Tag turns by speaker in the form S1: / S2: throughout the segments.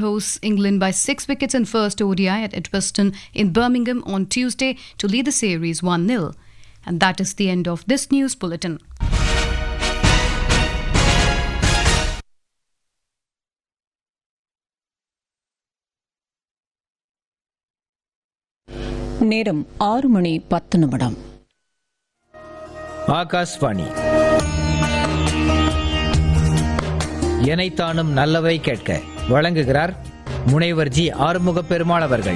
S1: hosts England by six wickets in first ODI at Edgbaston in Birmingham on Tuesday to lead the series 1 0. And that is the end of this news bulletin.
S2: நேரம் ஆறு மணி பத்து நிமிடம்
S3: ஆகாஷ்வாணி எனைத்தானும் நல்லவை கேட்க வழங்குகிறார் முனைவர் ஜி ஆறுமுக பெருமாள் அவர்கள்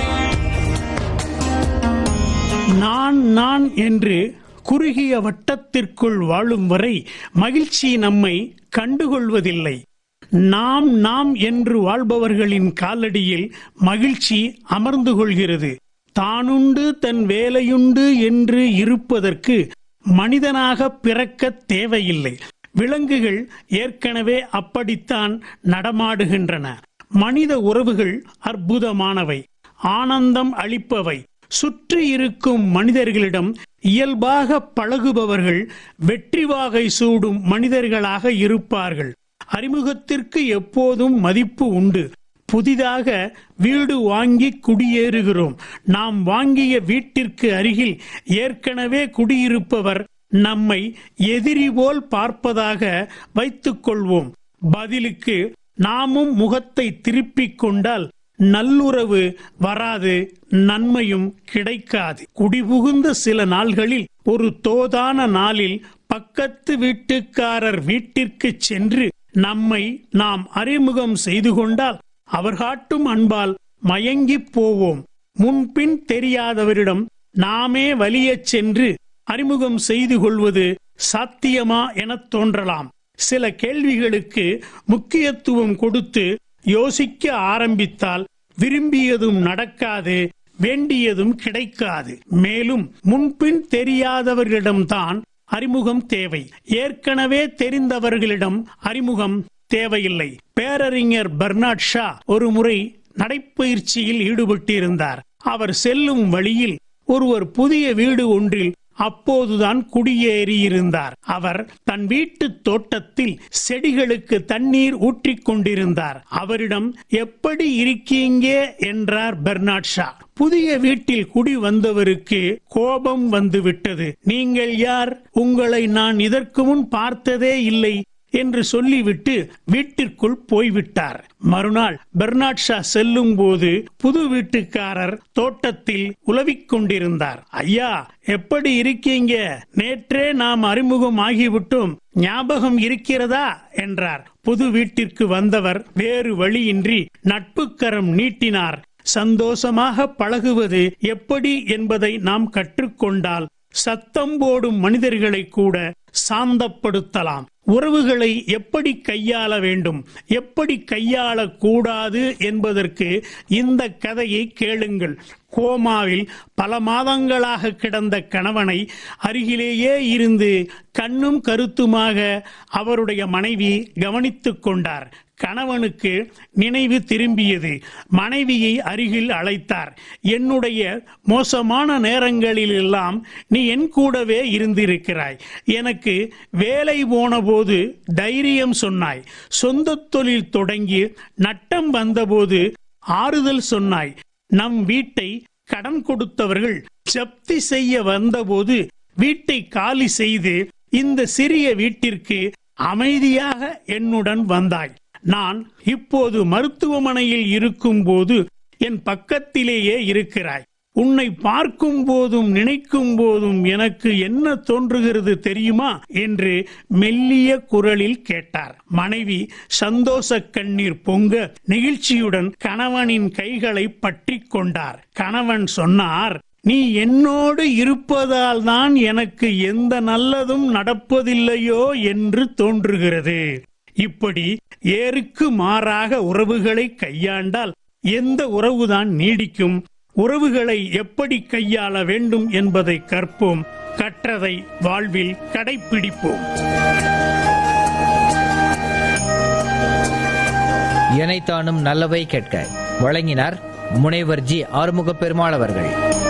S4: நான் நான் என்று குறுகிய வட்டத்திற்குள் வாழும் வரை மகிழ்ச்சி நம்மை கண்டுகொள்வதில்லை நாம் நாம் என்று வாழ்பவர்களின் காலடியில் மகிழ்ச்சி அமர்ந்து கொள்கிறது தானுண்டு தன் வேலையுண்டு என்று இருப்பதற்கு மனிதனாக பிறக்க தேவையில்லை விலங்குகள் ஏற்கனவே அப்படித்தான் நடமாடுகின்றன மனித உறவுகள் அற்புதமானவை ஆனந்தம் அளிப்பவை சுற்றி இருக்கும் மனிதர்களிடம் இயல்பாக பழகுபவர்கள் வெற்றி வாகை சூடும் மனிதர்களாக இருப்பார்கள் அறிமுகத்திற்கு எப்போதும் மதிப்பு உண்டு புதிதாக வீடு வாங்கி குடியேறுகிறோம் நாம் வாங்கிய வீட்டிற்கு அருகில் ஏற்கனவே குடியிருப்பவர் நம்மை எதிரி போல் பார்ப்பதாக வைத்துக் கொள்வோம் பதிலுக்கு நாமும் முகத்தை திருப்பிக் கொண்டால் நல்லுறவு வராது நன்மையும் கிடைக்காது குடிபுகுந்த சில நாள்களில் ஒரு தோதான நாளில் பக்கத்து வீட்டுக்காரர் வீட்டிற்கு சென்று நம்மை நாம் அறிமுகம் செய்து கொண்டால் அவர் காட்டும் அன்பால் மயங்கிப் போவோம் முன்பின் தெரியாதவரிடம் நாமே வலியச் சென்று அறிமுகம் செய்து கொள்வது சாத்தியமா எனத் தோன்றலாம் சில கேள்விகளுக்கு முக்கியத்துவம் கொடுத்து யோசிக்க ஆரம்பித்தால் விரும்பியதும் நடக்காது வேண்டியதும் கிடைக்காது மேலும் முன்பின் தெரியாதவர்களிடம்தான் அறிமுகம் தேவை ஏற்கனவே தெரிந்தவர்களிடம் அறிமுகம் தேவையில்லை பேரறிஞர் பெர்னாட் ஷா ஒரு முறை நடைப்பயிற்சியில் ஈடுபட்டிருந்தார் அவர் செல்லும் வழியில் ஒருவர் புதிய வீடு ஒன்றில் அப்போதுதான் குடியேறியிருந்தார் அவர் தன் வீட்டு தோட்டத்தில் செடிகளுக்கு தண்ணீர் ஊற்றிக் கொண்டிருந்தார் அவரிடம் எப்படி இருக்கீங்க என்றார் பெர்னாட் ஷா புதிய வீட்டில் குடி வந்தவருக்கு கோபம் வந்துவிட்டது நீங்கள் யார் உங்களை நான் இதற்கு முன் பார்த்ததே இல்லை என்று சொல்லிவிட்டு வீட்டிற்குள் போய்விட்டார் மறுநாள் பெர்னாட் ஷா செல்லும் போது புது வீட்டுக்காரர் தோட்டத்தில் உலவிக் கொண்டிருந்தார் ஐயா எப்படி இருக்கீங்க நேற்றே நாம் அறிமுகம் ஆகிவிட்டோம் ஞாபகம் இருக்கிறதா என்றார் புது வீட்டிற்கு வந்தவர் வேறு வழியின்றி நட்புக்கரம் நீட்டினார் சந்தோஷமாக பழகுவது எப்படி என்பதை நாம் கற்றுக்கொண்டால் சத்தம் போடும் மனிதர்களை கூட சாந்தப்படுத்தலாம் உறவுகளை எப்படி கையாள வேண்டும் எப்படி கையாளக்கூடாது என்பதற்கு இந்த கதையை கேளுங்கள் கோமாவில் பல மாதங்களாக கிடந்த கணவனை அருகிலேயே இருந்து கண்ணும் கருத்துமாக அவருடைய மனைவி கவனித்துக் கொண்டார் கணவனுக்கு நினைவு திரும்பியது மனைவியை அருகில் அழைத்தார் என்னுடைய மோசமான நேரங்களில் எல்லாம் நீ என் கூடவே இருந்திருக்கிறாய் எனக்கு வேலை போன போது தைரியம் சொன்னாய் சொந்த தொழில் தொடங்கி நட்டம் வந்தபோது ஆறுதல் சொன்னாய் நம் வீட்டை கடன் கொடுத்தவர்கள் ஜப்தி செய்ய வந்தபோது வீட்டை காலி செய்து இந்த சிறிய வீட்டிற்கு அமைதியாக என்னுடன் வந்தாய் நான் இப்போது மருத்துவமனையில் இருக்கும் போது என் பக்கத்திலேயே இருக்கிறாய் உன்னை பார்க்கும் போதும் நினைக்கும் போதும் எனக்கு என்ன தோன்றுகிறது தெரியுமா என்று மெல்லிய குரலில் கேட்டார் மனைவி சந்தோஷ கண்ணீர் பொங்க நெகிழ்ச்சியுடன் கணவனின் கைகளை பற்றி கொண்டார் கணவன் சொன்னார் நீ என்னோடு இருப்பதால் தான் எனக்கு எந்த நல்லதும் நடப்பதில்லையோ என்று தோன்றுகிறது இப்படி ஏருக்கு மாறாக உறவுகளை கையாண்டால் எந்த உறவுதான் நீடிக்கும் உறவுகளை எப்படி கையாள வேண்டும் என்பதை கற்போம் கற்றதை வாழ்வில் கடைப்பிடிப்போம்
S3: எனைத்தானும் நல்லவை கேட்க வழங்கினார் முனைவர் ஜி ஆறுமுக பெருமாள் அவர்கள்